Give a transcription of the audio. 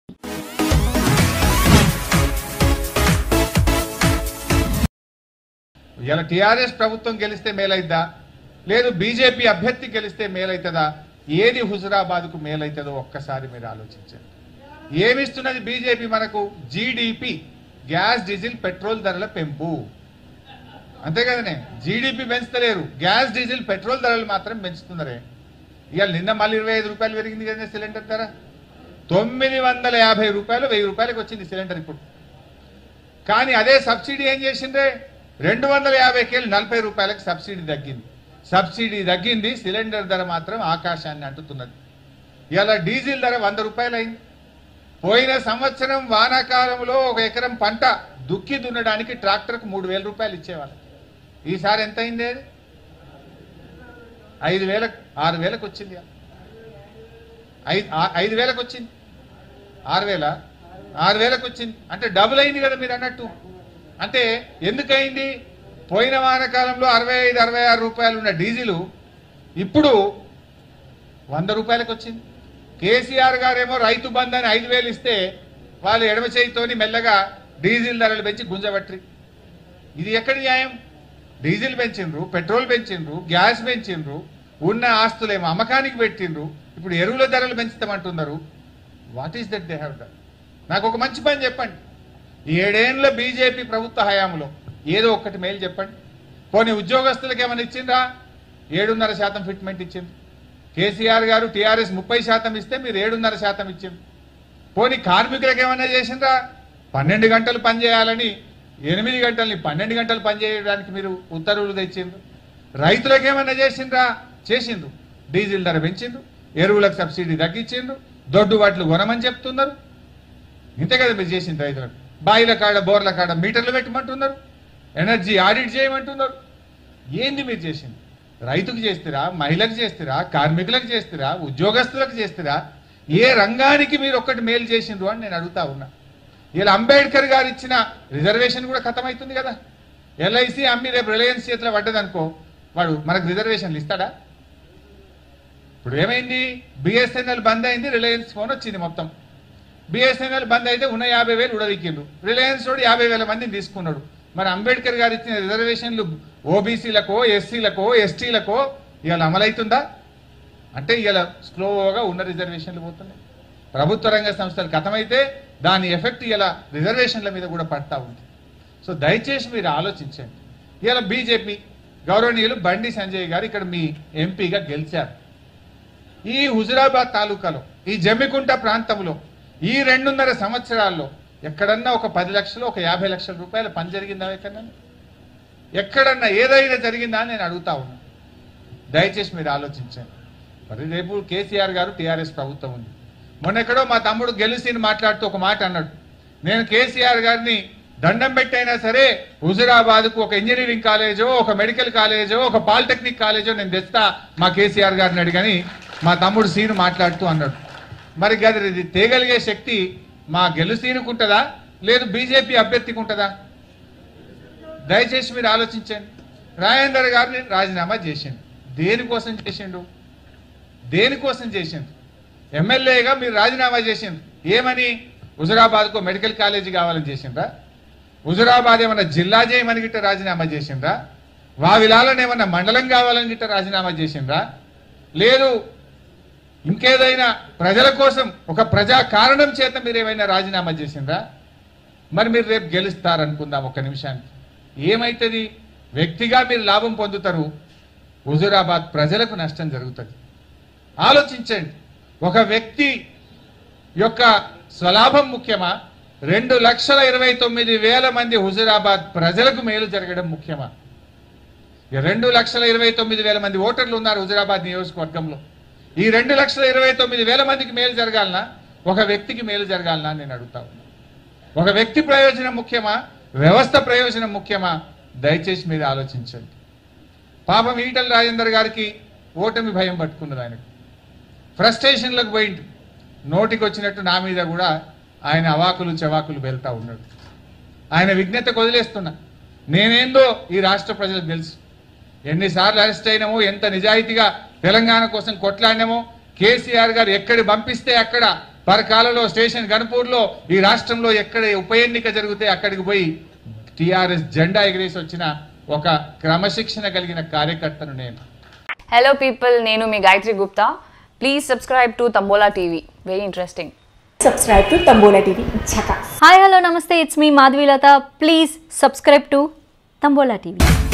ఇలా టీఆర్ఎస్ ప్రభుత్వం గెలిస్తే మేలైద్దా లేదు బీజేపీ అభ్యర్థి గెలిస్తే మేలైతుందా ఏది హుజురాబాద్కు మేలైతుందో ఒక్కసారి మీరు ఆలోచించండి ఏమిస్తున్నది బీజేపీ మనకు జీడిపి గ్యాస్ డీజిల్ పెట్రోల్ ధరల పెంపు అంతే కదనే జీడిపి పెంచుతలేరు గ్యాస్ డీజిల్ పెట్రోల్ ధరలు మాత్రం పెంచుతున్నారే ఇవాళ నిన్న మళ్ళీ ఇరవై ఐదు రూపాయలు పెరిగింది కదా సిలిండర్ ధర తొమ్మిది వందల యాభై రూపాయలు వెయ్యి రూపాయలకు వచ్చింది సిలిండర్ ఇప్పుడు కానీ అదే సబ్సిడీ ఏం చేసిందే రెండు వందల యాభైకి వెళ్ళి నలభై రూపాయలకు సబ్సిడీ తగ్గింది సబ్సిడీ తగ్గింది సిలిండర్ ధర మాత్రం ఆకాశాన్ని అంటుతున్నది ఇలా డీజిల్ ధర వంద రూపాయలు అయింది పోయిన సంవత్సరం వానాకాలంలో ఒక ఎకరం పంట దుక్కి దున్నడానికి ట్రాక్టర్కు మూడు వేల రూపాయలు ఇచ్చేవాళ్ళు ఈసారి ఎంత అయింది అది ఐదు వేలకు ఆరు వేలకు వచ్చింది ఐదు ఆ- ఐదు వేలకు వచ్చింది ఆరు వేల ఆరు వేలకు వచ్చింది అంటే డబుల్ అయింది కదా మీరు అన్నట్టు అంటే ఎందుకయింది పోయిన వానకాలంలో అరవై ఐదు అరవై ఆరు రూపాయలు ఉన్న డీజిలు ఇప్పుడు వంద రూపాయలకు వచ్చింది కేసీఆర్ గారేమో రైతు బంధు అని ఐదు వేలు ఇస్తే వాళ్ళు ఎడమ చేయితోని మెల్లగా డీజిల్ ధరలు పెంచి గుంజబట్రి ఇది ఎక్కడి న్యాయం డీజిల్ పెంచిండ్రు పెట్రోల్ పెంచిండ్రు గ్యాస్ పెంచిండ్రు ఉన్న ఆస్తులేమో అమ్మకానికి పెట్టిండ్రు ఇప్పుడు ఎరువుల ధరలు పెంచుతామంటున్నారు what is that they have done నాకు ఒక మంచి పని చెప్పండి ఈ ఏడేండ్ల బీజేపీ ప్రభుత్వ హయాంలో ఏదో ఒక్కటి మేలు చెప్పండి పోనీ ఉద్యోగస్తులకు ఏమైనా ఇచ్చిండ్రా ఏడున్నర శాతం ఫిట్మెంట్ ఇచ్చింది కేసీఆర్ గారు టీఆర్ఎస్ ముప్పై శాతం ఇస్తే మీరు ఏడున్నర శాతం ఇచ్చింది పోనీ కార్మికులకు ఏమైనా చేసిండ్రా పన్నెండు గంటలు పని చేయాలని ఎనిమిది గంటల్ని పన్నెండు గంటలు పని చేయడానికి మీరు ఉత్తర్వులు తెచ్చిండ్రు రైతులకు ఏమైనా చేసిండ్రా చేసిండ్రు డీజిల్ ధర పెంచిండ్రు ఎరువులకు సబ్సిడీ తగ్గించిండ్రు దొడ్డు వాటిలు కొనమని చెప్తున్నారు ఇంతే కదా మీరు చేసింది రైతులకు బాయిల కాడ బోర్ల కాడ మీటర్లు పెట్టమంటున్నారు ఎనర్జీ ఆడిట్ చేయమంటున్నారు ఏంది మీరు చేసింది రైతుకు చేస్తారా మహిళకు చేస్తారా కార్మికులకు చేస్తారా ఉద్యోగస్తులకు చేస్తారా ఏ రంగానికి మీరు ఒక్కటి మేలు చేసిండ్రు అని నేను అడుగుతా ఉన్నా ఇలా అంబేద్కర్ గారు ఇచ్చిన రిజర్వేషన్ కూడా ఖతమవుతుంది కదా ఎల్ఐసి అమ్మి రేపు రిలయన్స్ చేతిలో పడ్డదనుకో వాడు మనకు రిజర్వేషన్లు ఇస్తాడా ఇప్పుడు ఏమైంది బిఎస్ఎన్ఎల్ బంద్ అయింది రిలయన్స్ ఫోన్ వచ్చింది మొత్తం బిఎస్ఎన్ఎల్ బంద్ అయితే ఉన్న యాభై వేలు ఉడదిక్కిండు రిలయన్స్ తోడు యాభై వేల మందిని తీసుకున్నాడు మరి అంబేద్కర్ గారు ఇచ్చిన రిజర్వేషన్లు ఓబీసీలకో ఎస్సీలకో ఎస్టీలకో ఇవాళ అమలవుతుందా అంటే ఇవాళ స్లోగా ఉన్న రిజర్వేషన్లు పోతున్నాయి ప్రభుత్వ రంగ సంస్థలు కథమైతే దాని ఎఫెక్ట్ ఇలా రిజర్వేషన్ల మీద కూడా పడతా ఉంది సో దయచేసి మీరు ఆలోచించండి ఇలా బీజేపీ గౌరవనీయులు బండి సంజయ్ గారు ఇక్కడ మీ ఎంపీగా గెలిచారు ఈ హుజురాబాద్ తాలూకాలో ఈ జమ్మికుంట ప్రాంతంలో ఈ రెండున్నర సంవత్సరాల్లో ఎక్కడన్నా ఒక పది లక్షలు ఒక యాభై లక్షల రూపాయల పని జరిగిందా ఎక్కడన్నా ఎక్కడన్నా ఏదైనా జరిగిందా అని నేను అడుగుతా ఉన్నా దయచేసి మీరు ఆలోచించండి మరి రేపు కేసీఆర్ గారు టీఆర్ఎస్ ప్రభుత్వం ఉంది మొన్న ఎక్కడో మా తమ్ముడు గెలిసిని మాట్లాడుతూ ఒక మాట అన్నాడు నేను కేసీఆర్ గారిని దండం పెట్టైనా సరే హుజురాబాద్కు ఒక ఇంజనీరింగ్ కాలేజో ఒక మెడికల్ కాలేజో ఒక పాలిటెక్నిక్ కాలేజో నేను తెస్తా మా కేసీఆర్ గారిని అడిగని మా తమ్ముడు సీను మాట్లాడుతూ అన్నాడు మరి గది ఇది తేగలిగే శక్తి మా గెలుసీనుకు ఉంటుందా లేదు బీజేపీ అభ్యర్థికి ఉంటుందా దయచేసి మీరు ఆలోచించండి రాజేందర్ గారిని రాజీనామా చేసిండు దేనికోసం చేసిండు దేనికోసం చేసిండు ఎమ్మెల్యేగా మీరు రాజీనామా చేసిండు ఏమని హుజురాబాద్కు మెడికల్ కాలేజీ కావాలని చేసిండ్రా హుజురాబాద్ ఏమన్నా జిల్లా చేయమని గిట్ట రాజీనామా చేసిండ్రా వావిలాలను ఏమన్నా మండలం కావాలని గిట్ట రాజీనామా చేసిండ్రా లేదు ఇంకేదైనా ప్రజల కోసం ఒక ప్రజా కారణం చేత మీరు ఏమైనా రాజీనామా చేసిండ్రా మరి మీరు రేపు గెలుస్తారనుకుందాం ఒక నిమిషానికి ఏమైతుంది వ్యక్తిగా మీరు లాభం పొందుతారు హుజురాబాద్ ప్రజలకు నష్టం జరుగుతుంది ఆలోచించండి ఒక వ్యక్తి యొక్క స్వలాభం ముఖ్యమా రెండు లక్షల ఇరవై తొమ్మిది వేల మంది హుజురాబాద్ ప్రజలకు మేలు జరగడం ముఖ్యమా ఈ రెండు లక్షల ఇరవై తొమ్మిది వేల మంది ఓటర్లు ఉన్నారు హుజురాబాద్ నియోజకవర్గంలో ఈ రెండు లక్షల ఇరవై తొమ్మిది వేల మందికి మేలు జరగాలనా ఒక వ్యక్తికి మేలు జరగాలనా అని నేను అడుగుతా ఉన్నా ఒక వ్యక్తి ప్రయోజనం ముఖ్యమా వ్యవస్థ ప్రయోజనం ముఖ్యమా దయచేసి మీరు ఆలోచించండి పాపం ఈటల రాజేందర్ గారికి ఓటమి భయం పట్టుకున్నది ఆయనకు ఫ్రస్ట్రేషన్లకు పోయింది నోటికి వచ్చినట్టు నా మీద కూడా ఆయన అవాకులు చవాకులు వెళ్తా ఉన్నాడు ఆయన విజ్ఞతకు వదిలేస్తున్నా నేనేందో ఈ రాష్ట్ర ప్రజలకు తెలుసు ఎన్నిసార్లు అరెస్ట్ అయినామో ఎంత నిజాయితీగా తెలంగాణ కోసం కొట్లాడినామో కేసీఆర్ గారు ఎక్కడి పంపిస్తే అక్కడ పరకాలలో స్టేషన్ గణపూర్లో ఈ రాష్ట్రంలో ఎక్కడ ఉప ఎన్నిక జరిగితే అక్కడికి పోయి టిఆర్ఎస్ జెండా ఎగిరేసి వచ్చిన ఒక క్రమశిక్షణ కలిగిన కార్యకర్తను నేను హలో పీపుల్ నేను మీ Gayatri Gupta please subscribe to Tambola TV very interesting subscribe to Tambola TV. Chaka. Hi hello నమస్తే it's me Madhavilatha please subscribe to Tambola TV